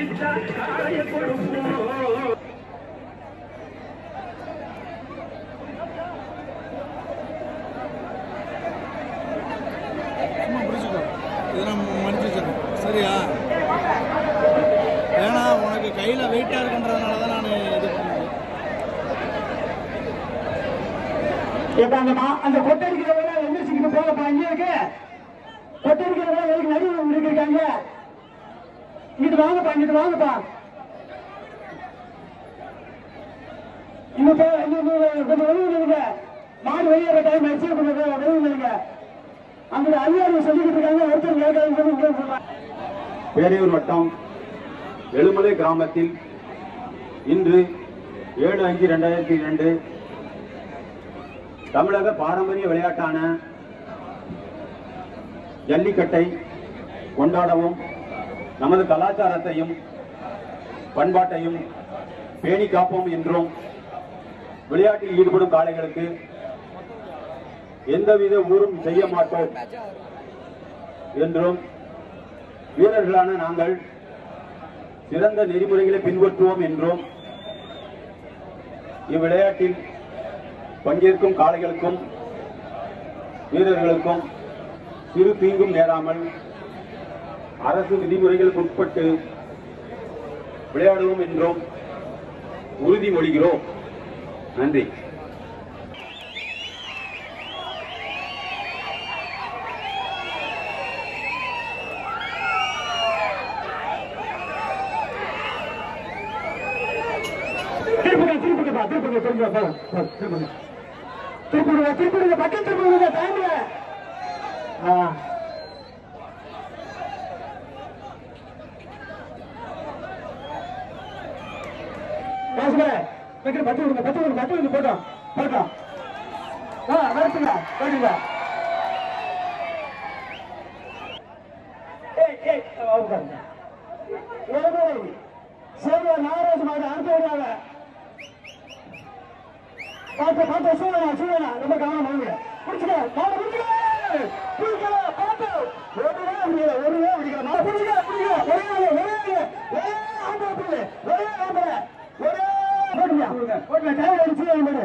அடித்தா காய கொடுப்போம் சும்மா பிடிச்சிக்கோ இதெல்லாம் மடிச்சு வச்சிடணும் சரியா ஏன்னா உனக்கு கையில் வெயிட்டாக இருக்குன்றதுனால தான் நான் இது பண்ணேன் இப்ப அந்த மா- அந்த கொட்டடிக்கிறவங்க எந்திரிச்சுக்கிட்டு போகப்பா இங்கே இருக்கு கொட்டடிக்கிறவங்க எதுக்கு நடுவில் இருக்காங்க இங்கிட்டு வாங்கப்பா இங்கிட்டு வாங்கப்பா இன்னும் போ- இன்னும் இன்னும் கொஞ்சம் வெளியில் இருங்க மாடு வெளியேற டைம் ஆயிடுச்சு கொஞ்சம் வெ- வெளியில் இருங்க அங்க அதிகாரி சொல்லிக்கிட்டு இருக்காங்க ஒருத்தர் கேட்காதுன்னு சொல்லி உங்களுக்கு சொல்றாங்க பேரையூர் வட்டம் எழுமலை கிராமத்தில் இன்று ஏழு அஞ்சு ரெண்டாயிரத்தி இரண்டு தமிழக பாரம்பரிய விளையாட்டான ஜல்லிக்கட்டை கொண்டாடவும் நமது கலாச்சாரத்தையும் பண்பாட்டையும் பேணி காப்போம் என்றும் விளையாட்டில் ஈடுபடும் காளைகளுக்கு எந்தவித ஊரும் செய்ய மாட்டோம் என்றும் வீரர்களான நாங்கள் சிறந்த நெறிமுறைகளை பின்பற்றுவோம் என்றும் இவ்விளையாட்டில் பங்கேற்கும் காளைகளுக்கும் வீரர்களுக்கும் சிறு தீங்கும் நேராமல் அரசு விதிமுறைகளுக்கு உட்பட்டு விளையாடுவோம் என்றும் உறுதிமொழிகிறோம் நன்றி திருப்புங்க திருப்புங்கப்பா திருப்புங்க திருப்புங்க போ, போ, திருப்புங்க திருப்புடுங்க திருப்புடுங்க பக்கம் திருப்புங்க டைம்ல ஆ பேசுங்க வைக்கிற பத்து விடுங்க பத்து விடுங்க பத்து விடுங்க போட்டோம் போட்டோம் ஆ வரட்டுங்க போடுங்க ஏய் ஏய் உட்காருங்க ஏய் சரி நாகராஜ் மாடு அடுத்த விடாத பார்த்து பார்த்து சூழலா சூழலா ரொம்ப கவனம் வாங்க பிடிச்சுக்க மாடு பிடிச்சுக்க பிடிக்கல பார்த்து ஒருவே முடியல ஒருவே முடியல மாடு பிடிச்சுக்க பிடிச்சுக்க ஒரே ஆளு, ஒரே ஆளு, ஒரே ஆம்பளை பிள்ளை, ஒரே ஆம்பளை, ஒரே போடுங்க போடுங்க டைம் அடிச்சு மாடு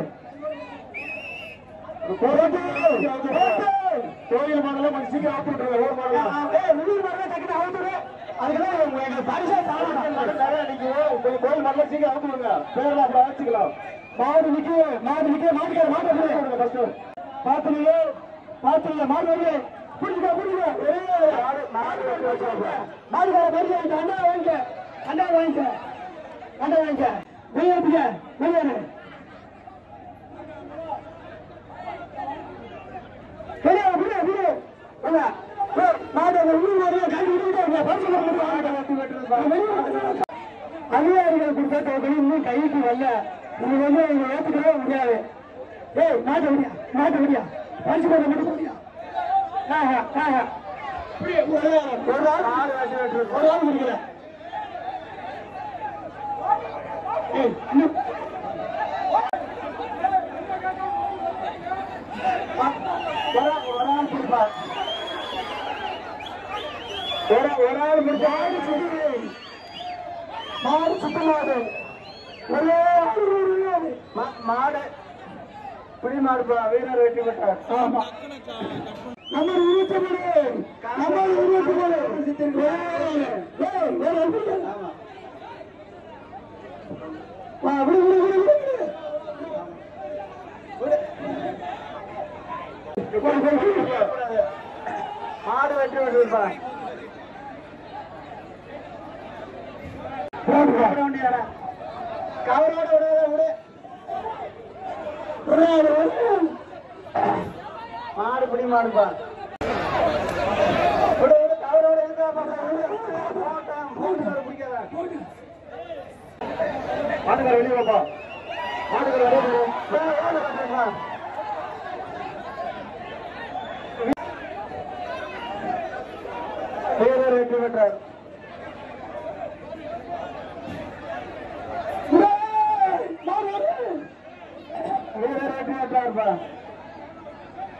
கோயில் மாடலாம் கொஞ்சம் சீக்கிரம் ஆஃப் பண்ணுங்க ஒரு மாடலாம் ஏய் உள்ளூர் மாடலாம் டக்குனு அவுத்துடு அதுக்கெல்லாம் எங்களுக்கு பரிசா சாப்பிடுங்க கொஞ்சம் கோயில் மாடலாம் சீக்கிரம் அவுத்து விடுங்க பேர்ல அப்புறம் வச்சுக்கலாம் மாடு நிக்கு மாடு நிக்கு மாட்டுக்கார மாடு விடுங்க ஃபர்ஸ்ட் பாத்துலீங்க பாத்துலீங்க மாடு வருது புடிச்சுக்க புடிச்சுக்க மாடுகார பரிசா வாங்கிக்க அண்டா வாங்கிக்க அண்டா வாங்கிக்க அண்டா வாங்கிக்க வெளியேறுங்க வெளியேறு வெளியே வெளியே வெளியே வாங்க. ஏய், மாடு அந்த உள்ளூர் மாடுலாம் கட்டி விட்டுக்கிட்டே இருங்க. பரிசு கொடுத்து அதிகாரிகள் கொடுத்த தொகை இன்னும் கைக்கு வரல இது வந்து இவங்க ஏத்துக்கவே முடியாது ஏய் மாட்டு முடியா மாட்டு முடியா பரிசு போட மட்டும் முடியா ஆஹா ஆஹா இப்படி ஒரு ஒரு ஆள் ஒரு ஆள் முடிக்கல ஏய் இன்னும் ஒரு ஆள் ஒரு ஆள் கொடுப்பார் ஒரு ஒரு ஆள் முடிச்சா சுத்தி மாடு சுத்த மாடு ஒரே ஆள் ஒரு மா- மாடு புடி மாடுப்பா வீரர் வெட்டி விட்டார் ஆமா நம்ம இருபத்தி மூணு நம்ம இருபத்தி மூணு வா விடு விடு விடு விடு விடு மாடு வெட்டி விட்டுருப்பா கவரோட விடாத விடு விடாத விடு. மாடு பிடி மாடுப்பா விடு விடு கவரோட இருக்கா போட்டேன் போட்டு பிடிக்காத மாட்டுக்கார வெளியே வாப்பா மாட்டுக்கார வெளியே போ. வா, வாங்க, கட்டுறேன், வா. வீரர் வெற்றி பெற்றார் வீரர் வெற்றி பெற்றார்ப்பா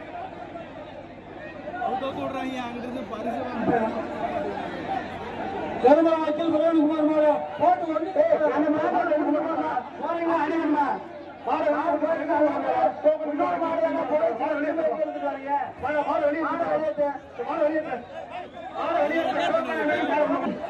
அவுத்த விடுறாங்க அங்கிருந்து பரிசு வாங்க கருமல வக்கீல் பிரவீன்குமார் மாடு போட்டு வந்து அந்த மாடு போறீங்களா அடிக்கணுமா மாடு மாடு போறீங்க இன்னொரு மாடு எங்க போய் மாடு வெளியே போய் எடுத்துட்டு வரீங்க மாடு மாடு வெளியே மாடு வெளியே மாடு வெளியே மாடு வெளியே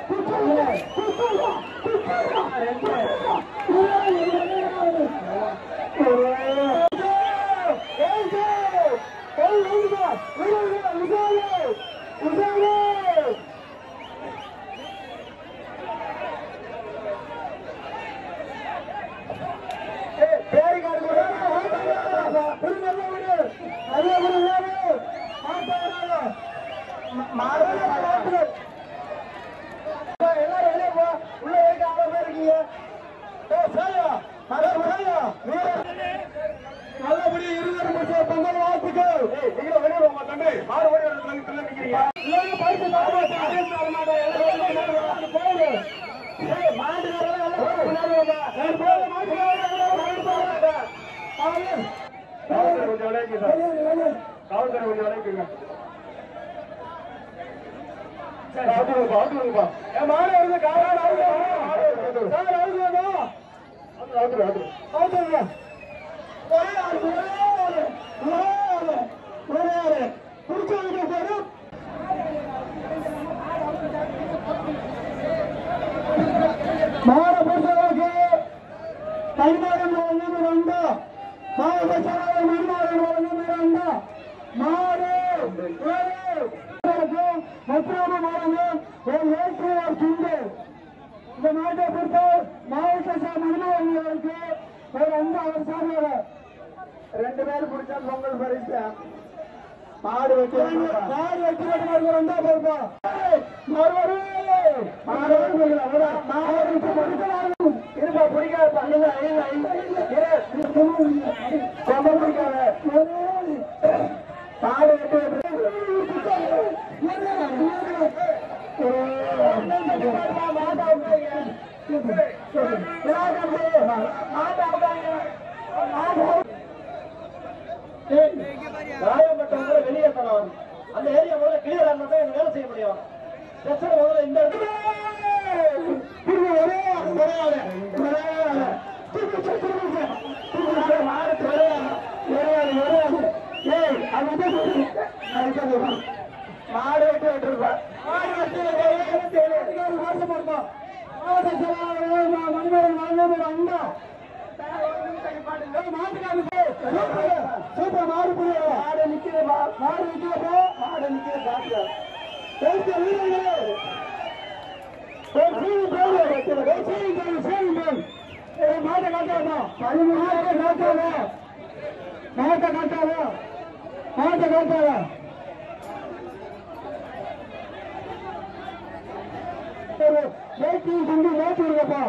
எல்லாரும் வெளியே போ உள்ள இருக்க ஆளு பேர் இருக்கீங்க ஏ சேயா மரம் சேயா நல்லபடியா இருவர் முடிச்ச பொங்கல் வாழ்த்துக்கள் நீங்களும் வெளியே போங்க தம்பி மாறு ஓடி வரதுல நிக்கிறீங்க இல்லைங்க பரிசு தர மாட்டேன் அதே தர மாட்டேன் எல்லாம் போயிடு ஏய் மாட்டுக்காரங்க எல்லாம் முன்னாடி வாங்க ஏய் போடு மாட்டுக்காரங்க காவல்துறை கொஞ்சம் விளையாடுங்க சார் காவல்துறை கொஞ்சம் விளையாடுங்க மாட பொறுத்தவரைக்கு கைமாறன் வழங்கும் ரெண்டா மாவட்ட செயலாளர் மணிமாறன் வழங்கும் ரெண்டா மாடு மற்றொரு மாவட்டம் ஒரு ஏற்றுவார் துண்டு இந்த நாட்டை பொறுத்த மாவட்ட சா- மணிமாறன் அவருக்கு ஒரு அன்பு அவர் சார்பாக ரெண்டு பேர் பிடிச்சா பொங்கல் பரிசு மாடு வெட்டி மாடு வெட்டி வெட்டி ரெண்டா பொறுப்பா மறுபடி மாடு மாடு பிடிக்கலாம் இருப்பா பிடிக்காது இல்ல இல்ல இல்ல ரொம்ப பிடிக்காது மாடு வெட்டி காயப்பட்டவங்க வெளியே தரணும் அந்த ஏரியா முதல்ல கிளியர் ஆனா தான் வேலை செய்ய முடியும் பிரச்சனை முதல்ல இந்த இடத்துல ஒரே ஆளு, ஒரே ஆளு, ஒரே ஆளு. திருப்பி, திருப்பி, திருப்பி. திருப்பி, ஒரே ஆளு, ஒரே ஆளு, ஒரே ஆளு, ஒரே ஆளு. ஏய், அது வந்து அது சொல்லுவா. மாடு வெட்டி விட்டுருப்பா மாடு வெட்டி விட்டு வருஷம் இருக்கும் மாவட்ட செயலாளர் ம- மணிமேகலை மணிமேகலை அண்ணா சூப்பர் மாடு புரியல மாடு நிக்கிறப்பா மாடு நிக்கிறப்பா மாடு நிக்கிற பாத்தியா பேச வீரர்களே ஒரு சீனி போடு ஒரு சீனி போடு சீனி போடு ஏய் மாட்டை காட்டாதா பதிமூணு மாட்டை காட்டாதா மாட்டை காட்டாதா மாட்டை காட்டாதா ஒரு வேட்டி கொண்டு வேட்டி இருக்கப்பா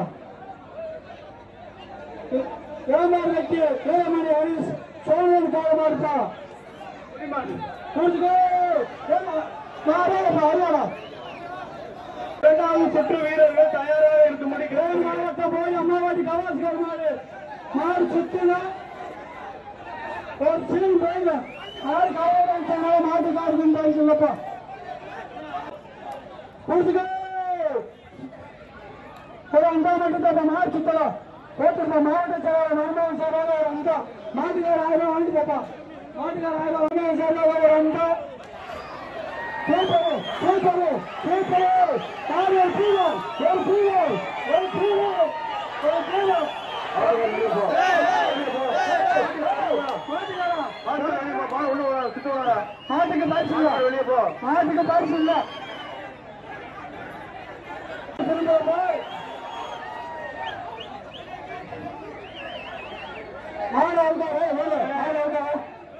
ஏமாறு வெட்டி ஏமாறு ஹரிஸ் சோழன் கால மாறுதா புரிஞ்சுக்கோ மாறாடா அருவாடா இரண்டாவது சுற்று வீரர்கள் தயாராக இருந்து முடிக்கிறேன் மாவட்ட போய் அம்மாவாடி கவாஸ்கர் மாடு மாடு சுத்தினா ஒரு சீன் போயிங்க ஆறு காவல் சொன்னாலும் மாட்டுக்காருக்கு பரிசு இல்லப்பா புரிஞ்சுக்கோ ஒரு அஞ்சா மட்டும் தான் மாடு சுத்தலாம் போட்டுருப்பா மாவட்ட செயலாளர் மன்மோகன் சாராக ஒரு அஞ்சா மாட்டுக்கார ஆயிரம் வாங்கி போப்பா மாட்டுக்கார ஆயிரம் மன்மோகன் சாராக ஒரு அஞ்சா சூப்பரு சூப்பரு சூப்பரு மாடு ஒரு சீவர் ஒரு சீவர் ஒரு சீவர் ஒரு சீவர் மாட்டுக்கு பரிசு இல்ல வெளியே போ மாட்டுக்கு பரிசு இல்ல திரும்ப போய் மாடு அவுக்காவே மாடு அவுக்காவே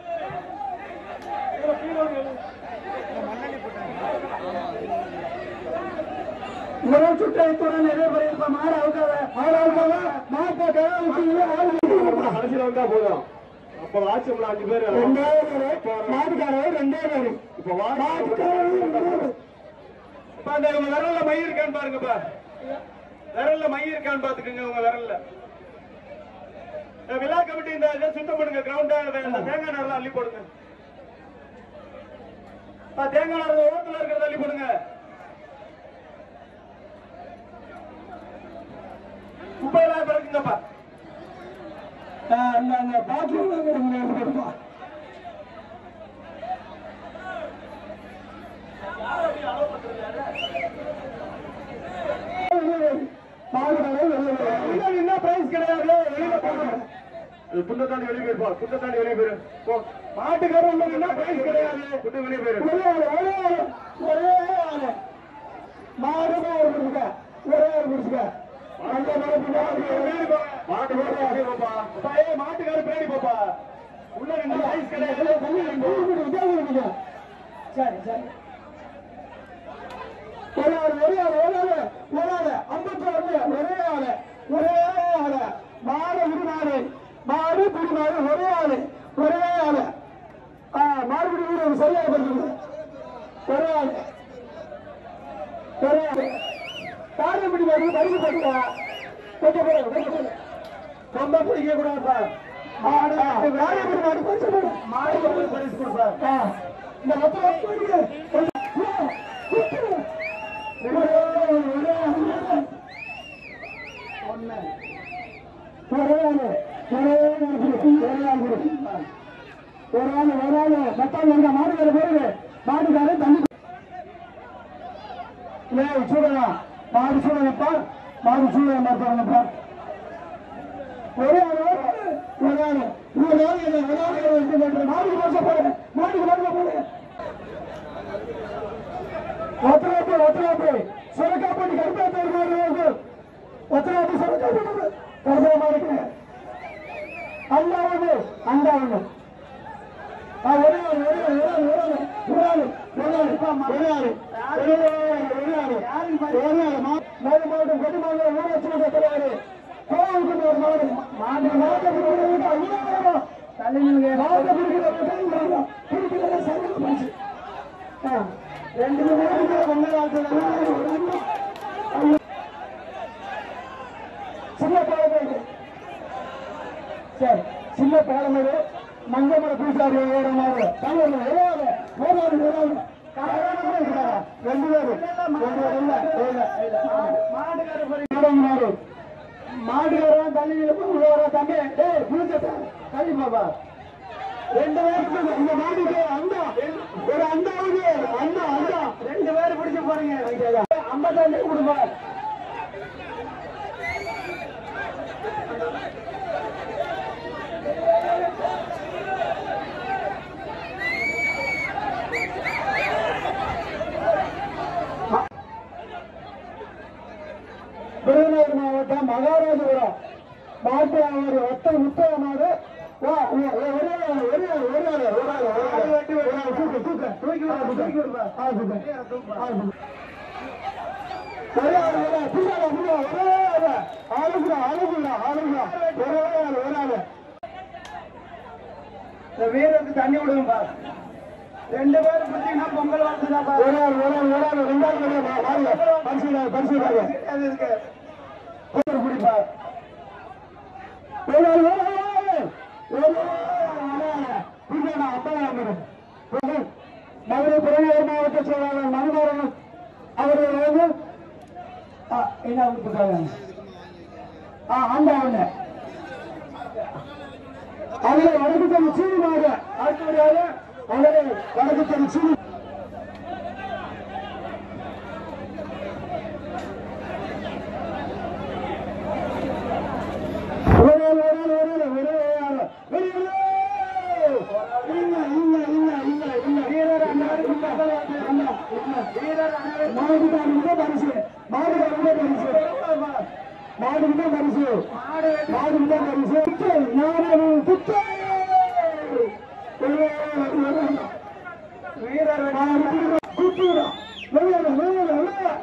முதல் சுற்றத்துடன் நிறைய பேர் இப்ப மாடு அவுக்காவே மாடு அவுக்காவே மாட்டை கடைசியில் வந்தா போதும் அப்ப வாட்ஸ்அப்ல அஞ்சு பேர் ரெண்டே பேரு மாட்டுக்காரர் ரெண்டே பேரு இப்ப வாட்ஸ்அப் மாட்டுக்காரர் ரெண்டே பேரு இப்ப அந்த உங்க விரல்ல மை இருக்கான்னு பாருங்கப்பா விரல்ல மை இருக்கான்னு பாத்துக்கோங்க உங்க விரல்ல இந்த விழா கமிட்டி இந்த இதை சுத்தம் பண்ணுங்க கிரவுண்ட இந்த தேங்காய் நார்லாம் அள்ளி போடுங்க ஆ, தேங்காய் நார் ஓரத்துல இருக்கிறத அள்ளி போடுங்க குப்பையெல்லாம் பிறக்குங்கப்பா அந்த அந்த பாத்ரூம் என்ன பிரைஸ் கிடையாது வெளியில போங்க புண்டத்தாண்டி வெளியே போயிருப்பா புண்டத்தாண்டி வெளியே போயிரு போ மாட்டுக்காரன் என்ன பிரைஸ் கிடையாது புட்டு வெளியே போயிரு ஒரே ஆளு, ஒரே ஆளு, ஒரே ஆளு. மாடுமே ஒரு குடிச்சுக்க. ஒரே ஒரு குடிச்சுக்க. அந்த மாதிரி பின்னாடி பின்னாடி போ. மாட்டுக்காரர் பின்னாடி போப்பா. அப்பா, ஏய், மாட்டுக்காரர் பின்னாடி போப்பா. உள்ள ரெண்டு சைஸ் கிடையாது. இதோ தள்ளி நில்லு, குடி, குடி, இதோ குடி, குடி. சரி சரி ஒரே ஆளு, ஒரே ஆளு, ஒரே ஆளு, ஒரே ஆளு. ஐம்பத்தி ஒண்ணு, ஒரே ஆளு, ஒரே ஆளு. மாடு குடி மாடு மாடு குடி மாடு ஒரே ஆளு ஒரே ஆளு ஆ, மாடுபிடி வீடு சரியா பண்ணுங்க ஒரே ஆளு ஒரே ஆளு காரியப்படி மாடு பரிசு போட்டுக்கா கொஞ்சம் போடுங்க கொஞ்சம் போடுங்க ரொம்ப பிடிக்க கூடாதுப்பா மாடு காரியப்படி மாடு பரிசு போடு மாடு பரிசு கொடுப்பா ஆ, இந்த மொத்தம் போடுங்க கொஞ்சம் குத்துரு. ஒரே ஆளு, ஒரே ஆளு. ஒண்ணு ஒரே ஆளு ஒரே ஆளு குடு, ஒரே ஆளு குடு. ஒரு ஆளு ஒரு ஆளு மத்தாள் எங்க மாடுகார போயிரு மாடுகார தண்ணி ஏய் சூடா மாடு சூடப்பா மாடு சூட மாட்டாங்கப்பா ஒரே ஆளு ஒரு ஆளு ஒரு ஆளு இல்லை, ஒரு ஆளு இல்லை, ரெண்டு பேரு. மாடுக்கு மோசம் போடு மாடுக்கு மோசம் போடு ஒத்தராப்பு ஒத்தராப்பு சுரக்காப்பட்டி கருப்பாத்தூர் மாடு வருது ஒத்தராப்பு சுரக்காப்பட்டி கருப்பா இருக்கு அண்டாவது அண்டாவது ஆ, ஒரே ஆளு, ஒரே ஆளு, ஒரே ஆளு, ஒரே ஆளு, ஒரே ஆளு, ஒரே ஆளு, ஒரே ஆளு, ஒரே ஆளு, ஒரே ஆளு. மா- மேல் மாவட்டம் கொடி மாவட்டம் ஊராட்சி மன்ற தலைவர் கோவிலுக்கு ஒரு மாடு மாடு மாட்டை பிடிக்கிறது ஐயோ மாட்டை பிடிக்கிறது பிடிக்கிறது சரியான போச்சு ஆ, ரெண்டு மணி நேரத்துக்கு ஒன்றரை ஆச்சு சின்ன பாலமேடு சரி சின்ன பாலமேடு மங்கமர பூசாரி ஒரு மாடு தமிழ் ஏழாவது மூணாவது ஏழாவது ரெண்டு பேரு ரெண்டு பேரு இல்ல இல்ல இல்ல மாடு மாடுகாரன் தள்ளி உள்ள வர தம்பி டேய் புளிச்சட்ட தள்ளி பாப்பா ரெண்டு பேருக்கு இந்த மாட்டுக்கு அண்டா ஒரு அண்டாவது அண்டா அண்டா ரெண்டு பேரும் பிடிச்சு போறீங்க ஐம்பத்தஞ்சு கொடுப்பா விருதுநகர் மாவட்டம் மகாராஜபுரம் மாட்டு ஆறு ஒத்த முத்தக மாடு வா, வா, வா, ஒரே ஆளு, ஒரே ஆளு, ஒரே ஆளு, ஒரே ஆளு, ஒரே ஆளு. ஒரே ஆளு, தூக்கு, தூக்கு. ஆ, தூக்கு. ஆ, தூக்கு. ஆ, தூக்கு. ஒரே ஆளு, ஒரே ஆளு, பின்னால, பின்னால, ஒரே ஆளு. ஆளுக்குடா, ஆளுக்குடா, ஆளுக்குடா. ஒரே ஆளு, ஒரே ஆளு. இந்த வீரருக்கு தண்ணி விடுங்கப்பா ரெண்டு பேரும் பிடிச்சீங்கன்னா பொங்கல் வாழ்த்துதாப்பா ஒரு ஆள் ஒரு ஆள் ஒரு ஆள் ரெண்டாவது ஒரு ஆள் வாங்க பரிசு பரிசு அது இருக்கு கொஞ்சம் பிடிப்பா ஒரு ஆள் ஒரு ஆள் ஒரு ஆள் பிடிக்கா அப்பா மதுரை புறநகர் மாவட்ட செயலாளர் மனுமாறன் அவர்கள் வந்து ஆ, என்ன கொடுத்துருக்காங்க ஆ ஆண்டா ஒண்ணு அவரை வடக்கு தனி சீனிமாக அடுத்தபடியாக அவரை வடக்கு தனி சீனி ஒரே ஆள், ஒரே ஆள், ஒரே ஆள், ஒரே ஆள். வெளியே வா. இல்ல, இல்ல, இல்ல, இல்ல, இல்ல. வீரர் அண்ணாருக்கு பக்கத்துல வந்து, அண்ணா, இல்ல. வீரர் அண்ணாருக்கு மாடுகாரனுக்கு தான் பரிசு மாடுகாரனுக்கு தான் பரிசு மாடுக்கு தான் பரிசு மாடுக்கு தான் பரிசு குத்து, ஞானம் குத்து. ஒரே ஆள், ஒரே ஆள். வீரர் மாடு குத்துடா. வெளியே வா, வெளியே வா, வெளியே வா.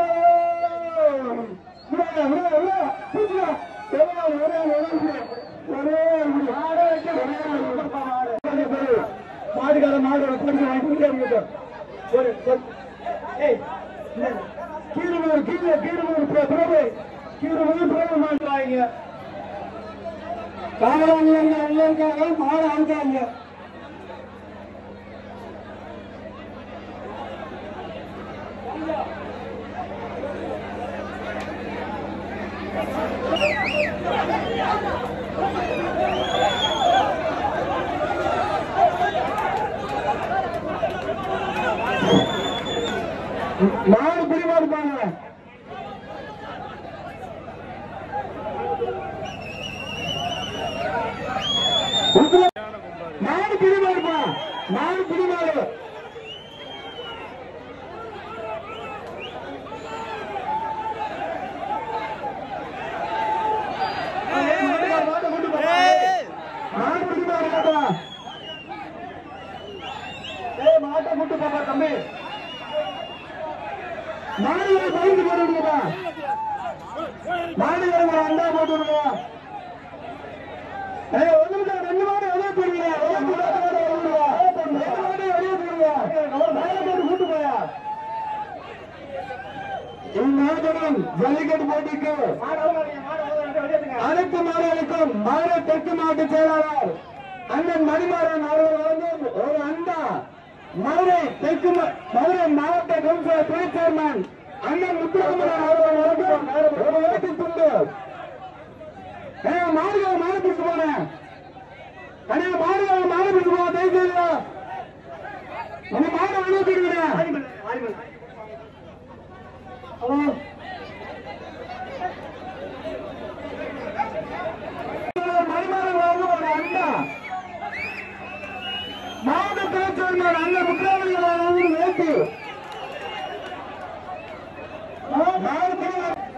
விடா, விடா, விடா, விடா. குத்துடா. ஒரே ஆள், ஒரே ஆள், ஒரே ஆள். ஒரே ஆள் விடு. மாடை வைக்க ஒரே ஆள் விடுப்பா, மாடு. மாடுகார மாடோட கொடுத்து வாங்கி கொடுக்க ஒரு ஒரு- ஏய் இந்த கீழூர் கீழே கீழூர் பிரபு கீழூர் பிரபு மாட்டு வாங்க காவலாங்க உள்ள இருக்காங்க மாடு அழுக்காங்க மாடு பிடிமாடு மாடு பிடிமாடு கேட்டா ஏய் மாட்டை கூட்டு பாப்பா தம்பி மாடுகளை பயந்து போடுவா மாடுகளை ஒரு அண்டா போட்டு விடுவா ஏய் ஒரு நிமிஷம் ரெண்டு மாடு வெளியே போடுவீங்க வெளியே போடுவா ரெண்டு மாடு வெளியே போடுவா மேலே போட்டு கூட்டு போயா இந்நாட்டுடன் ஜல்லிக்கட்டு போட்டிக்கு அனைத்து மாடுகளுக்கும் மாடு தெற்கு மாவட்ட செயலாளர் அண்ணன் மணிமாறன் அவர்கள் வழங்கும் ஒரு அண்டா மதுரை தெற்கு மா- மதுரை மாவட்ட கவுன்சிலர் துணை சேர்மன் அண்ணன் முத்துராமன் அவர்கள் வழங்கும் ஒரு வேட்டி துண்டு ஏய், மாடுகளை மாடு பிடிச்சு போனேன் அண்ணே மாடுகளை மாடு பிடிச்சு போன தயவு செய்து உங்க மாடு அனுப்பிடுங்க ஹலோ மணிமாறன் வழங்கும் ஒரு அண்டா மாவட்ட துணை சேர்மன் அண்ணன் முத்துராமன் அவர்கள் வேட்டி மாவட்ட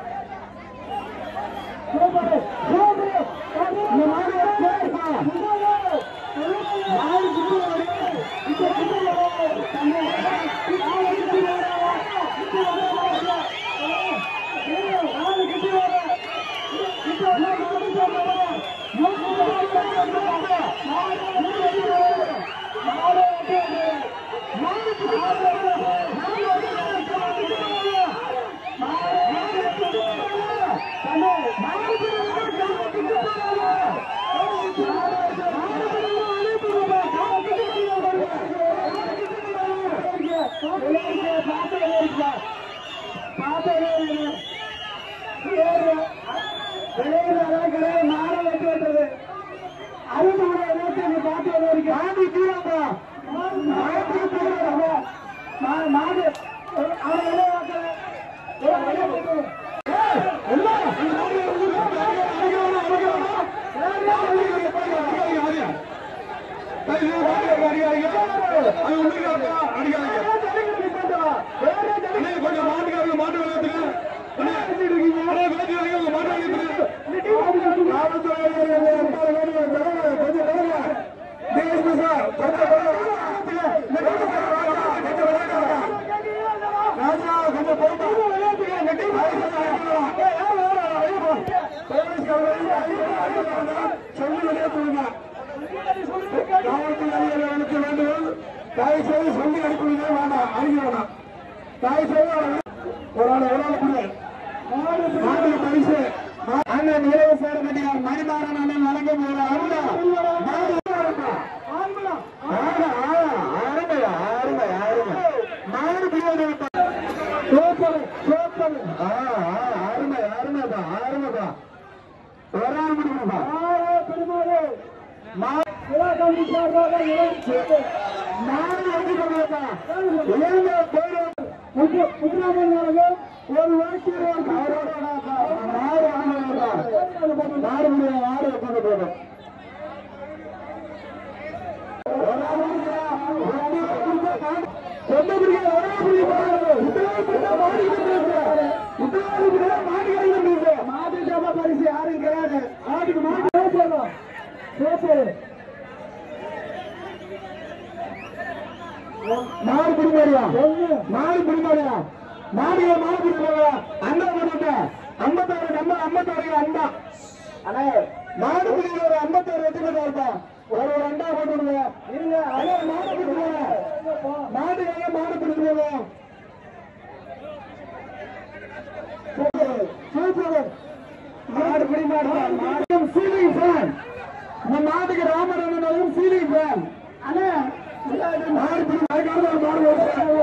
கொஞ்சம் மாட்டுக்காரங்க மாட்டு தாய் செய்து சொல்லி அனுப்புவதே வேண்டாம் அனுப்பி வேண்டாம் தாய் செய்து ஒரு ஆள் ஒரு ஆள் புரிய மாடு பரிசு அண்ணன் இலவச கட்டியார் மணிமாறன் அண்ணன் வழங்கும் ஒரு அருளா மாடு ஆமா, ஆமா, அருமை, அருமை, அருமை. மாடு பிரியாணி சூப்பர் சூப்பர் ஆ, ஆ, அருமை அருமைப்பா அருமைப்பா ஒரு ஆள் முடியுமா மாடு வெற்றி பெறுவதா இளைஞ போயிடும் ஒரு வாக்கியம் அவரோட மாடு ஆனவர்களா மாடு முடியும் மாடு கொண்டு போதும் பரிசு யாரும் கிடையாது மாட்டுக்கு மாட்டு போதும் பேசுறது மாடு பிடிமாடியா மாடு பிடிமாடியா மாடிய மாடு பிடிமாடியா அண்டா போட்டு ஐம்பத்தாறு நம்ம ஐம்பத்தாறு அண்டா அண்ணே மாடு பிடிக்கிற ஒரு ஐம்பத்தாறு வச்சுக்கிட்டு இருப்பா ஒரு ஒரு அண்டா போட்டு விடுங்க இருங்க அண்ணே மாடு பிடிச்சுங்க மாடு எங்க மாடு பிடிச்சுங்க சூப்பர் சூப்பர் மாடு பிடிமாடுறா மாடு சீலிங் ஃபேன் இந்த மாட்டுக்கு ராமர் அண்ணனாலும் சீலிங் ஃபேன் அண்ணே மாடு பிடி அதுக்காக மாடு ஓடுறாங்க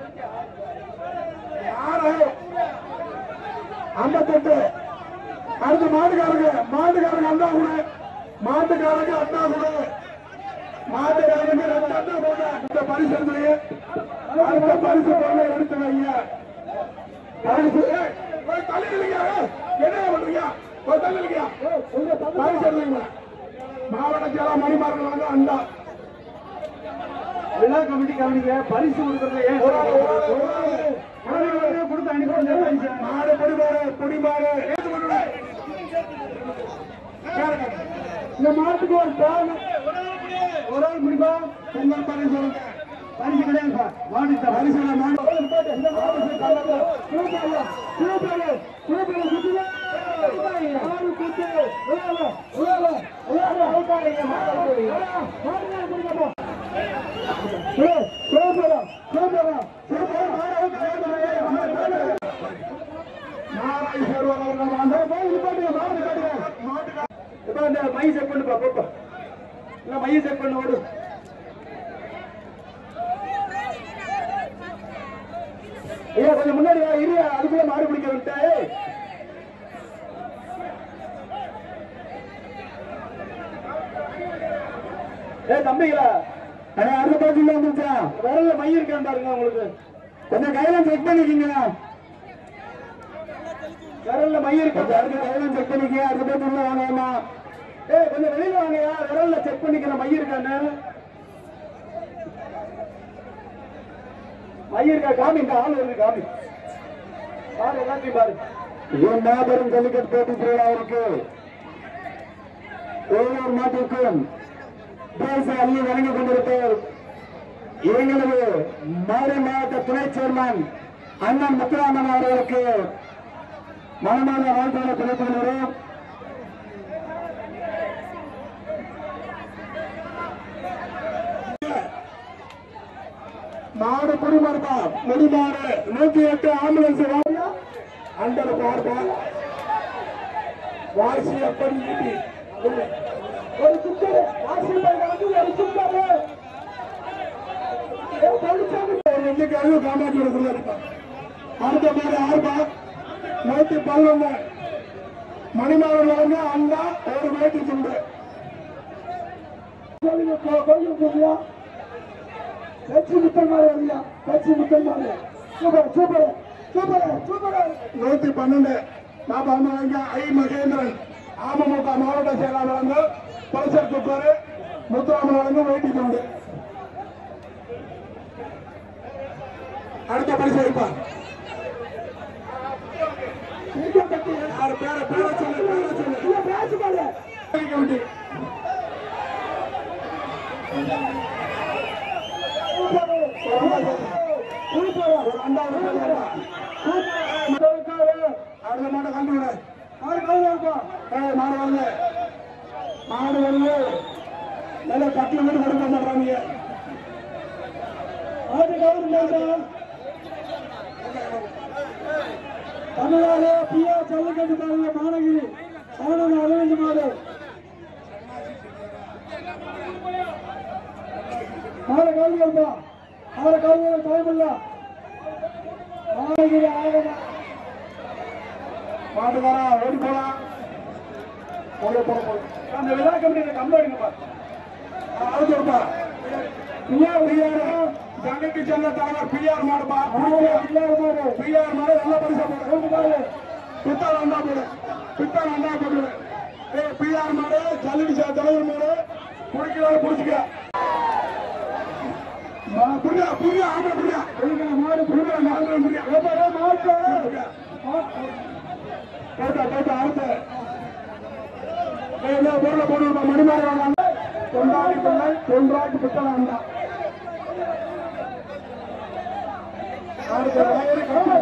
யாரு ஐம்பத்தெட்டு அடுத்த மாட்டுக்காரங்க மாட்டுக்காரங்க அண்ணா கூட மாட்டுக்காரங்க அண்ணா கூட மாட்டுக்காரங்க ரெண்டு அண்ணா கூட இந்த பரிசு எடுத்துருங்க அடுத்த பரிசு பொருளை எடுத்து வைங்க பரிசு ஏய், போய் தள்ளி நில்லுங்க. என்ன பண்றீங்க போய் தள்ளி நில்லுங்க. பரிசு எடுத்துங்க மாவட்ட செயலா மணிமார்கள் வந்து அண்டா விழா கமிட்டி கவனிங்க பரிசு கொடுக்கறதுல ஏன் உடனே உடனே கொடுத்து அனுப்பி பரிசு மாடு பொடிமாறு பொடிமாறு இந்த மாட்டுக்கு ஒரு பேன் ஒரு ஆள் முடிப்பா பொங்கல் பரிசு பரிசு கிடையாது சார் மாடு சார் பரிசு இல்லை மாடு இந்த மாடு சூப்பர் சூப்பர் சூப்பர் சுற்றுலா மாடு குத்து உலக உலக உலக அவுட்டாங்க மாடு மாடு குடிக்கப்போ சூப்பர் சூப்பர் சூப்பர் மாடு அவுட்டாங்க நாராயணர் அவர்கள் அந்த மாடு நிப்பாட்டுங்க மாடு நிப்பாட்டுங்க இப்ப இந்த மை செட் பண்ணுப்பா போப்பா இல்ல மைய செட் பண்ணு ஓடு ஐயா கொஞ்சம் முன்னாடி வா இரு அதுக்குள்ள மாடு பிடிக்க விட்டா ஏ தம்பிங்களா அண்ணா அடுத்த பாட்டுல வந்துச்சா விரல்ல மை இருக்கான்னு பாருங்க உங்களுக்கு கொஞ்சம் கையில செக் பண்ணிக்கிங்க விரல்ல மை இருக்கு அடுத்த கையில செக் பண்ணிக்க அடுத்த பாட்டுல வாங்கம்மா ஏய் கொஞ்சம் வெளியில வாங்கயா விரல்ல செக் பண்ணிக்கிற மை இருக்கான்னு மை இருக்கா காமி இந்த ஆள் வருது காமி பாரு எல்லாத்தையும் பாரு இவன் மாபெரும் ஜல்லிக்கட்டு போட்டி திருவிழாவிற்கு ஒவ்வொரு மாட்டிற்கும் பரிசு அள்ளி வழங்கிக் கொண்டிருப்போர் எங்களது மதுரை மாவட்ட துணை சேர்மன் அண்ணன் முத்துராமன் அவர்களுக்கு மனமான வாழ்க்கையை தெரிவித்துக் கொள்கிறோம் மாடு குடிமருப்பா முடிமாறு நூத்தி எட்டு ஆம்புலன்ஸ் வாரியா அண்டர் பார்ப்பா வாசி எப்படி ஈட்டி ஒரு குக்கர் வாசி வந்து ஒரு குக்கர் எண்ணிக்கையாக காமாட்சி கொடுக்குறாருப்பா அடுத்த மாதிரி ஆறுபா நூத்தி பதினொன்னு மணிமாறன் வழங்க அண்ணா ஒரு வேட்டி துண்டு கோயில் கோயில் கட்சி முத்தல்மாரி வரியா கட்சி முத்தல்மாரி சூப்பர் சூப்பர் சூப்பர் சூப்பர் நூத்தி பன்னெண்டு பாபா அம்மா ஐ மகேந்திரன் அமமுக மாவட்ட செயலாளர் வந்து பரிசல் குக்கர் முத்துராமன் வழங்கும் வேட்டி துண்டு அடுத்த பரிசு வைப்பார் யார் பேர பேர சொல்லு பேர சொல்லு பேசுவாங்க அடுத்த மாட்டை கண்டு விட மாடு கவுல இருக்கும் ஏய் மாடு வரல மாடு வரல நல்ல கட்டில வீடு கொடுக்க மாட்டாங்க மாடு கவுரு தமிழ்நாடு பியா ஜல்லிக்கட்டு பாருங்க மாநகிரி மாணவன் அரவிந்த் மாடு மாடு கவுலுங்கப்பா மாடு கவுலுங்க டைம் இல்ல மாநகிரி ஆகணும் மாட்டுக்காரா ஓடி போலாம் ஓடி போல போல அந்த விழா கமிட்டி கம்பு எடுங்கப்பா அழுதுப்பா பிஆர் பிஆர் ஜங்கக்கு செல்ல தலைவர் பிஆர் மாடுப்பா பிஆர் மாடு பிஆர் மாடு நல்ல பரிசா போடு பித்தாள் வந்தா போடு பித்தாள் வந்தா போடு ஏ பிஆர் மாடு ஜல்லிக்கு செல்ல தலைவர் மாடு குடிக்கிறாரு குடிச்சுக்க புரியா புரியா ஆமா புரியா மாடு புரியா மாடு புரியா மாடு கேட்டா கேட்டா அடுத்து ஏதோ பொருளை போட்டு மணிமாரி வாங்க தொண்டாடி பிள்ளை தொண்டாட்டி பித்தளை வந்தா அடுத்த வயர் கட்டு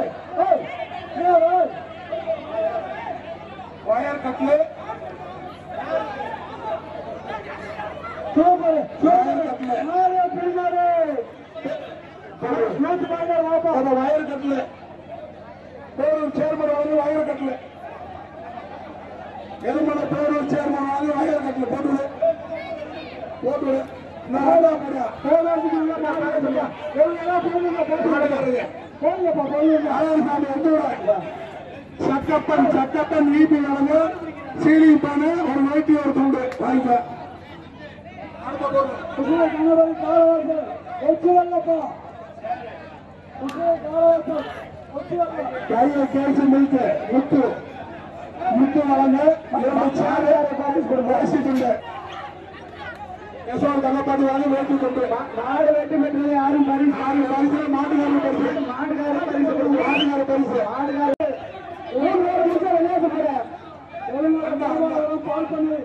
வயர் கட்டு சூப்பர் சூப்பர் வயர் கட்டுல பேரூர் சேர்மன் வந்து வயர் கட்டுல எதுமலை பேரூர் சேர்மன் வந்து வயர் கட்டுல போட்டுவிடு போட்டுவிடு நாடா போடா போடாதுக்கு சக்கப்பன் சக்கப்பன் வீபி நடந்து சீலிப்பான ஒரு நைட்டி ஒரு துண்டு வாங்கிக்க கையில கேசு மில்க்கு முத்து முத்து வழங்க சாரையாரை பார்த்து பேசிட்டு யசோன் தங்கப்பாட்டி வாங்கி ஓட்டி கொண்டு மாடு வெட்டி பெற்றது யாரும் பரிசு யாரும் பரிசு மாட்டுக்காரர் பரிசு மாட்டுக்காரர் பரிசு கொடுங்க. மாட்டுக்காரர் பரிசு மாட்டுக்காரர் ஒரு ஒரு நிமிஷம் விளையாட்டு போறேன் பால் பண்ணி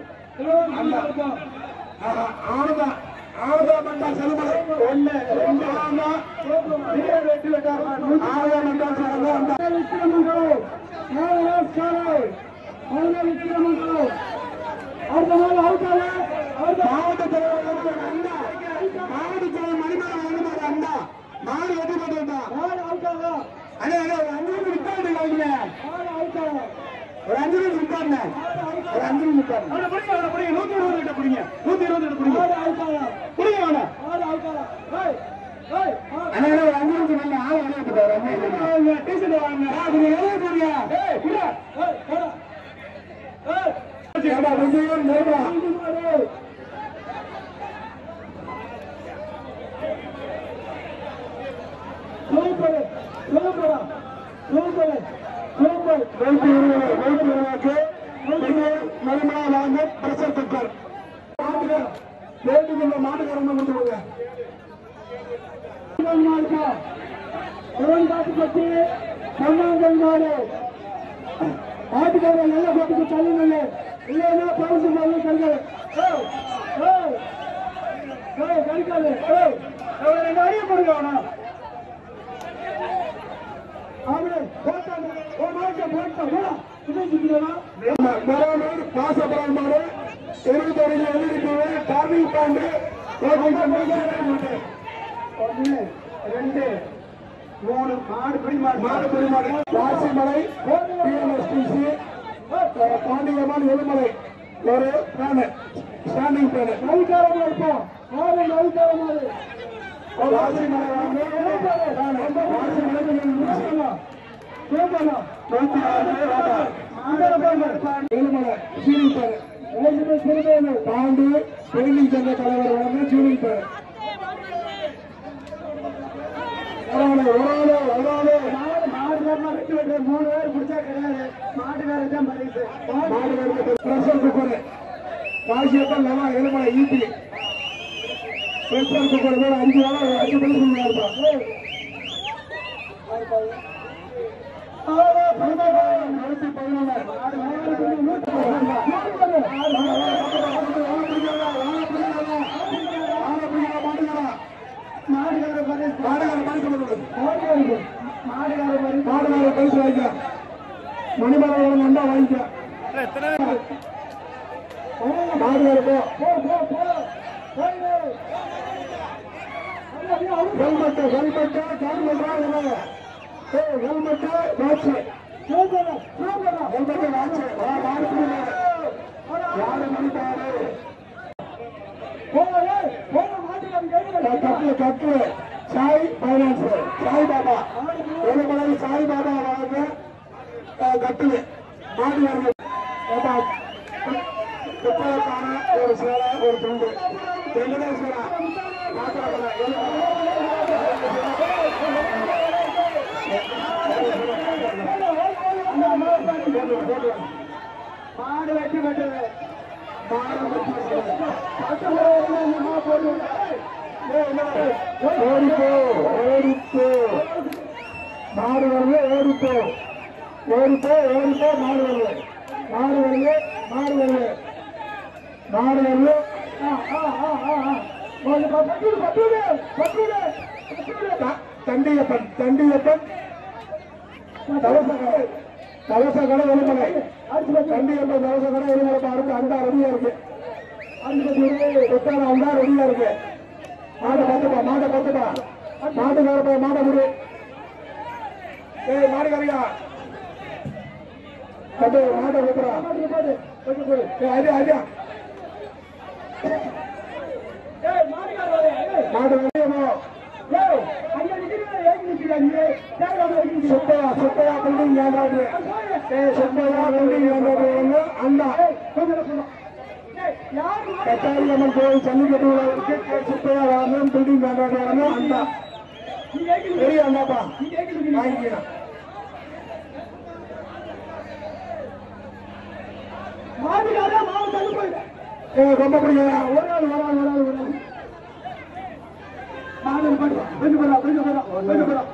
ஆனதா ஆனதா மண்டா செல்லுமலை ஒண்ணு ரெண்டு ஆனா வீரர் வெட்டி விட்டார் ஆனதா மண்டா செல்லுமலை விக்கிரமங்கலம் நாகராஜ் அவங்க விக்கிரமங்கலம் அடுத்த நாள் அவுட்டால மாவட்ட தலைவர் அண்ணா மாவட்ட தலைவர் மணிமலை வேணுமாறு அண்ணா மாடு வெட்டி போட்டு மாடு அவுட்டால அண்ணா அண்ணா ஒரு அஞ்சு நிமிஷம் நிப்பாட்டு வாங்க மாடு அவுட்டால ஒரு அஞ்சு நிமிஷம் நிப்பாருங்க ஒரு அஞ்சு நிமிஷம் நிப்பாரு அவனை பிடிங்க அவனை பிடிங்க நூத்தி இருபது கிட்ட பிடிங்க நூத்தி இருபது கிட்ட பிடிங்க மாடு அவுட்டால பிடிங்க அவனை மாடு அவுட்டால அண்ணா அண்ணா, ஒரு அஞ்சு நிமிஷம் நல்ல ஆள் விளையாட்டு டீசல் வாங்க நீங்க எழுத போறீங்க ஏய் புரிய ஏய் போடா ஏடா விஜயன் நேரா super super super super wait wait wait மறுமணா வாங்க பிரஷர் குக்கர் மாட்டுக்கார வேண்டுகின்ற மாட்டுக்காரன் கொடுத்துருங்க காட்டு பொன்னாங்கல் நாடு ஆட்டுக்காரன் நல்ல போட்டுக்கு தள்ளுங்க இல்லைன்னா பரிசு மாதிரி கல்கள் கடிக்காது ரெண்டு அடியை போடுங்க அவனா அவனே போட்டாங்க ஓ மாட்ட போட்டா போடா இதை சுத்தினா மரமேர் பாசபரம் மாடு இருபத்தொரு எழுதி டார்னிங் பாண்டு ஒன்று ரெண்டு மூணு மாடு பிடி மாடு மாடு பிடி மாடு ராசிமலை டிஎன்எஸ்டிசி பாண்டியம்மன் எழுமலை ஒரு பிளானு ஸ்டாண்டிங் பிளானு நவிக்காரமா இருப்போம் மாடு நவிக்காரமா ராசிமலை வாங்க ராசிமலை முடிச்சுக்கலாம் கேட்கலாம் நூத்தி ஆறு வாடா எழுமலை சீனிங் பேரு பாண்டு பெயிண்டிங் சங்க தலைவர் வழங்க சீனிங் பேரு ஒரு ஆளு ஒரு ஆளு மாடுகாரமா வெட்டி வெட்டுற மூணு பேர் பிடிச்சா கிடையாது மாட்டுக்காரர் தான் பரிசு மாட்டுக்காரருக்கு பிரஷர் குக்கர் காசியப்பன் லவா எலுமலை ஈபி பிரஷர் குக்கர் மேல அஞ்சு வேலை அஞ்சு பரிசு இருப்பான் மணிமரம் வந்தா வாங்கிக்க மாடுகார போ helmet helmet garment helmet watch helmet watch யாரு மணிப்பாரு கட்டு கட்டு சாய் பைனான்ஸ் சாய் பாபா ஏழுமலை சாய் பாபா வாங்க கட்டு மாடு வருது குப்பைக்கான ஒரு சேலை ஒரு துண்டு வெங்கடேஸ்வரா மாடு வெட்டி வெட்டது மாடு வெட்டி ஓடிப்போ ஓடிப்போ மாடு வருது ஓடிப்போ ஓடிப்போ ஓடிப்போ மாடு வருது மாடு வருது மாடு வருது மாடு வருது தண்டியப்பன் தண்டியப்பன் தவசகடை தவசகடை எலுமலை தண்டியப்பன் தவசகடை எலுமலை பாருங்க அந்த ரெடியா இருக்கு கொத்தான அந்த ரெடியா இருக்கு மாட்டை பார்த்துப்பா மாட்டை பார்த்துப்பா மாட்டுக்காரப்பா மாட்டை முடி ஏய் மாடுகாரியா கட்டு மாட்டை கொடுக்குறா ஏய் அடியா அடியா மாடு வெளியமோ சுப்பையா சுப்பையா பில்டிங் ஏண்டாடு சுப்பையா பில்டிங் ஏண்டாடு அண்ணா கட்டாரியம்மன் கோயில் ஜல்லிக்கட்டு விழாவிற்கு கே. சுப்பையா வாங்கணும் பில்டிங் ஏண்டாடு அண்ணா பெரிய அண்ணாப்பா வாங்கிக்கலாம் மாடுகாரா மாவு தள்ளு போயிடு ஏ ரொம்ப பிடிக்கும் ஒரு ஆள் ஒரு ஆள் ஒரு ஆள் ஒரு ஆள் மாடு பண்ணி கொஞ்சம் போறா கொஞ்சம் போறா கொஞ்சம் போறா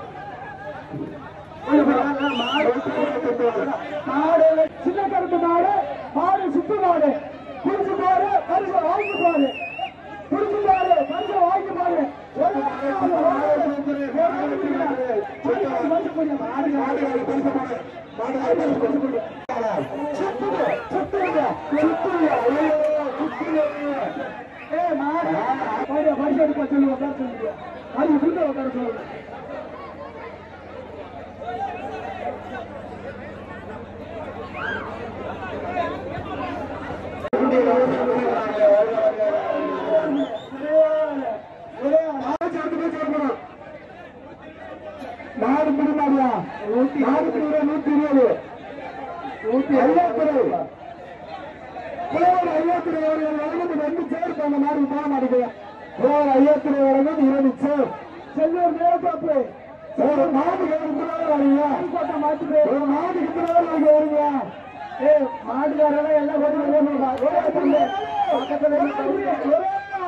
மாடு சின்ன கருப்பு மாடு மாடு சுத்து மாடு புரிஞ்சு மாடு பரிசு வாங்கி பாரு புரிஞ்சு மாடு பரிசு வாங்கி பாரு ஒரு ஆள் ஒரு ஆள் ஒரு ஆள் பிடிக்கிறாரு. பரிசு பிடிக்கிறாரு. மாடு மாடு பரிசு மாடு மாடு பரிசு பரிசு பிடிக்கிறாரு. சுத்துது சுத்துது சுத்துது ஐயோ சுத்துது ஏ மாடு மாடு பரிசு எடுக்க சொல்லுங்க உட்கார சொல்லுங்க அது உள்ள உட்கார சொல்லுங்க மாடு பிடி மாடியா மாடு பிடி நூத்தி இருபது நூத்தி ஐயாத்துறை புலவர் ஐயாத்துறை அவர்கள் வழங்கும் ரெண்டு சேர் போன மாடு போக மாட்டேங்குது புலவர் ஐயாத்துறை வழங்கும் இருபது சேர் செல்லூர் மேலப்பாப்பு ஒரு மாட்டுக்கு எவ்வளவு வரீங்க ஒரு மாட்டுக்கு எவ்வளவு வாங்கி வரீங்க ஏ மாட்டுக்காரங்க எல்லாம் போட்டு பக்கத்துல இருந்து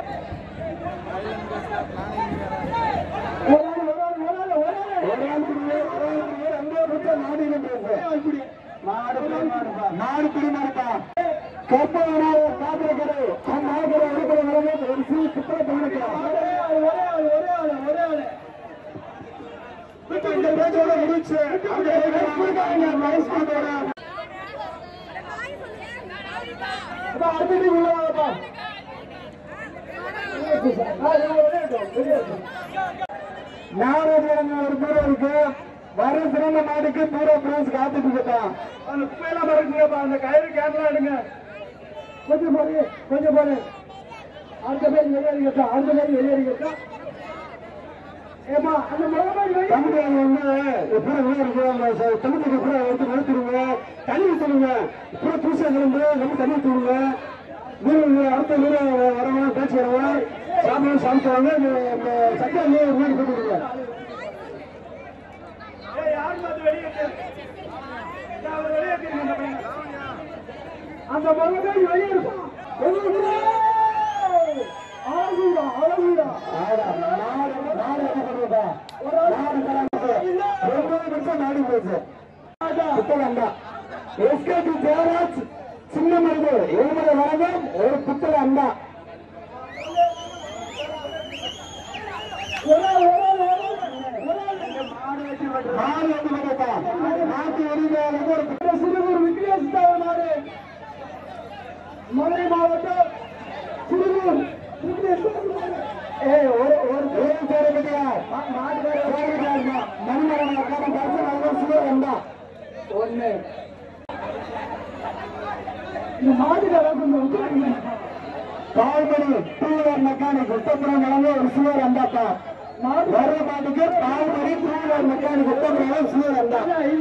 ஒரு ஆள், ஒரு ஆள், ஒரு ஆள், ஒரு ஆள். ஒரு ஆள் பிடி, ஒரு ஆள் பிடி, ரெண்டே நிமிஷம் மாடியில பேசு. மாடு பிடி மாடுப்பா. மாடு பிடி மாடுப்பா. கற்பகனாக காத்திருக்கிறது. அந்த நாயகரை அனுப்புற வரவே ஒரு சிறு சித்திர பயணிக்கலாம். ஒரே ஆள், ஒரே ஆள், ஒரே ஆள், ஒரே ஆள். இப்ப இந்த பேச்சோட முடிச்சு. அங்க கொடுக்காதீங்க, வயசு கொண்டோட. அப்பா, அடுத்த நீ உள்ள வாப்பா. நாராஜன் ஒரு தூரம் இருக்கு வர சிறந்த மாடுக்கு பூரா பிரைஸ் காத்துட்டு இருக்கான் அந்த குப்பையெல்லாம் மறக்குங்கப்பா அந்த கயிறு கேட்லாம் எடுங்க கொஞ்சம் போடு கொஞ்சம் போடு அடுத்த பேர் வெளியேறிக்கட்டா அடுத்த பேர் வெளியேறிக்கட்டா ஏமா அந்த முகமது தமிழ் வந்து எப்படி இருக்கு அந்த தமிழுக்கு எப்படி எடுத்து நிறுத்திடுங்க தண்ணி சொல்லுங்க இப்போ தூசை கிளம்பு நம்ம தண்ணி தூடுங்க நீங்க அடுத்த நீர் வரவங்க பேச்சு வரவங்க சாப்பிட சாப்பிடுவாங்க சக்கரை நீர் வீடு போட்டுடுங்க அந்த மகனை வெளியே இருப்பான் ஆகுடா ஆகுடா நாடு நாடு என்ன பண்ணுறதா நாடு கலந்து ஒன்பது நிமிஷம் நாடு போச்சு புத்தகண்டா எஸ்கேபி ஜெயராஜ் சின்ன மருது ஏழுமலை வழங்கும் ஒரு புத்தக அண்டா மாடு வந்து பண்ணப்பா நாட்டு உரிமையாளருக்கு ஒரு புத்தக சிறுவர் விக்னேஸ்தாவ மாடு மதுரை மாவட்டம் சிறுவர் விக்னேஸ்தாவ மாடு ஏய் ஒரு ஒரு பேர் பேர் பத்தியா மாடு பேர் பேர் மணிமரன் அக்கான பரிசு நல்ல சிறுவர் அண்டா ஒண்ணு இந்த மாடுகளை கொஞ்சம் ஒத்துழைங்க பால்மணி டூவீலர் மெக்கானிக் உத்தப்புறம் வழங்க ஒரு சுவர் அண்டாப்பா வர மாட்டுக்கு பால்மணி டூவீலர் மெக்கானிக் உத்தப்புறம் சுவர் அண்டா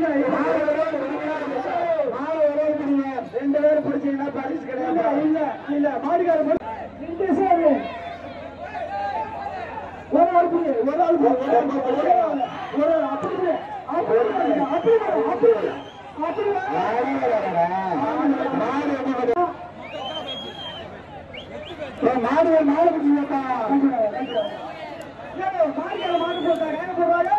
ரெண்டு பேரும் பிடிச்சீங்கன்னா பரிசு கிடையாது இல்ல இல்ல மாடுகார ரெண்டு சேரு ஒரு ஆள் புடி ஒரு ஆள் புடி ஒரு ஆள் ஒரு ஆள் ஒரு ஆள் அப்படி அப்படி அப்படி அப்படி அப்படி மாடு எப்படி மாடு மாடு பிடிச்சா மாடு மாடு போட்டாங்க என்ன போடுறாங்க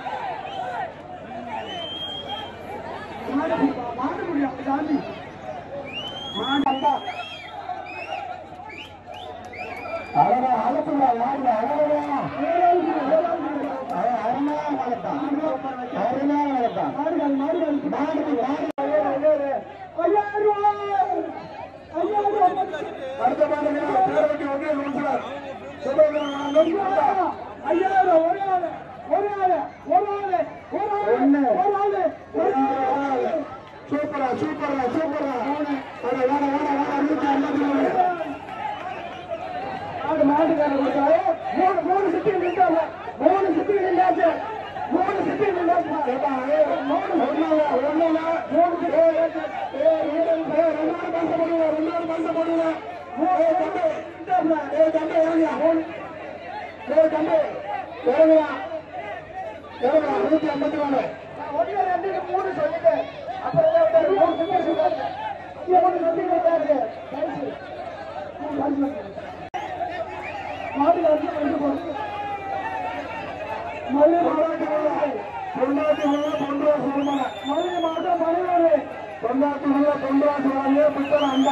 மாடு பிடிப்பா, மாடு முடியும் சாமி மாடு அண்டா அழகா அழகுடா யாரு அழகா அருமையா வளர்த்தான் அருமையா வளர்த்தான் மாடுகள் மாடுகள் மாடு மாடு ஐயாயிரம் அடுத்த பாருங்க பேரவட்டி ஒன்றே நிமிஷம் ஐயாயிரம் ஒரு ஆளு ஒரு ஆளு ஒரு ஆளு ஒரு ஆளு ஒரு ஆளு ஒரு ஆளு சூப்பரா சூப்பரா சூப்பரா வேற வேற வேற வேற நூத்தி ஐம்பத்தி மூணு ஆடு மாட்டுக்காரர் கொடுத்தாரு மூணு மூணு சுத்தி நின்றாங்க மூணு சுத்தி நின்றாச்சு மூணு சுத்தி நின்றாச்சு மூணு ஒன்னால ஒன்னால மூணு சுத்தி ரெண்டு பைசா போடுங்க ரெண்டு பைசா போடுங்க ஏ தம்பி ஏ தம்பி இறங்கியா ஏ தம்பி இறங்குறா இறங்குறா நூத்தி ஐம்பத்தி நாலு ஒன்னு ரெண்டு மூணு சொல்லிட்டு அப்புறம் மூணு சுத்தி சொல்றாரு மூணு சுத்தி நின்றாச்சு மதுரை மாவட்டம் பொண்டாட்டி உள்ள பொன்றா சொல்லுங்க மதுரை மாவட்டம் மதுரை பொண்டாட்டி உள்ள பொன்றா சொல்லுங்க புத்தகம் அந்த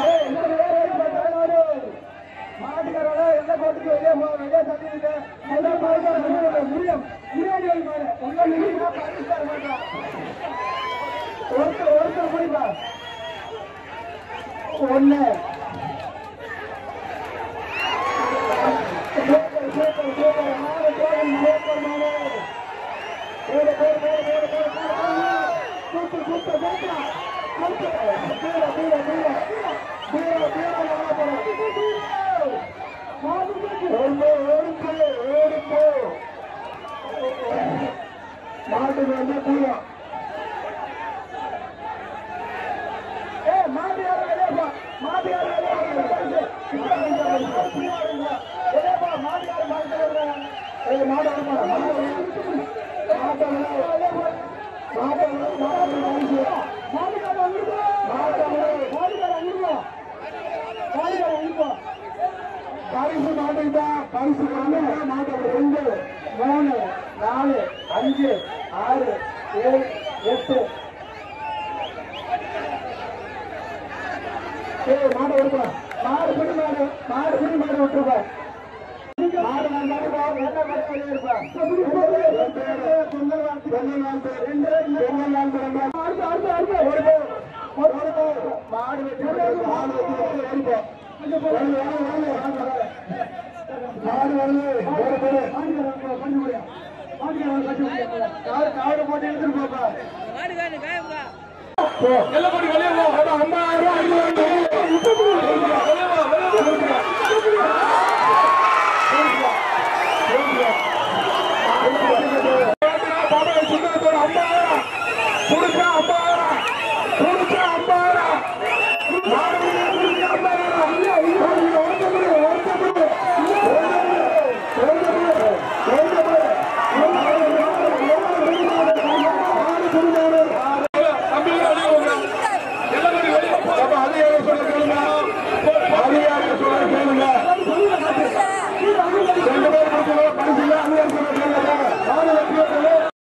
மாட்டுக்காரோட எந்த கோட்டுக்கு வெளியே போ வெளியே தள்ளிட்டு முதல் மாவட்டம் முடியும் முன்னாடி மாறு உங்க நிலையா பாகிஸ்தான் மாட்டோம் ஒருத்தர் ஒருத்தர் முடிப்பா ஒண்ணு சூப்பர் சூப்பர் சூப்பர் மாடு போகும் சூப்பர் மாடு போடு போடு போடு போடு போடு போடு சூப்பர் சூப்பர் சூப்பர் சூப்பர் தூர தூர தூர தூர தூர மாட போறோம் ஓடு ஓடுப்போ ஓடுப்போ மாட்டுக்கு வந்து தூரம் ஏ மாட்டு யாரும் வெளியேப்பா மாட்டு யாரும் வெளியேப்பா மாட்டு யாரும் மாட்டு ஏ மாடு வருமா மாடு மாட்டு மாட்டு பரிசு மாட்டுக்கிட்டா பரிசு மாட்டு ரெண்டு மூணு நாலு அஞ்சு ஆறு ஏழு எட்டு ஏய் மாடு விடுப்பா மாடு பிடி மாடு மாடு பிடி மாடு விட்டுருப்பா மாடு வந்தாலும் போ, என்ன மாடு வெளியே இருப்பா. என் பேரு சுந்தரவான், பொன்னலால் பேர். பொன்னலால் பேர் என்ன? அடுத்து, அடுத்து, அடுத்து. ஓடி போ. ஓடி போ. மாடு வெட்டி விட்டு, மாடு வெட்டி விட்டு ஓடி போ. ஓடி, ஓடி, ஓடி, ஓடி. மாடு வருது ஓடி போடு. காடு காடு போட்டு எடுத்துட்டு போப்பா போ. எல்லப்படி வெளியே போ அதான் ஐம்பதாயிரம் ரூபாய் மாடு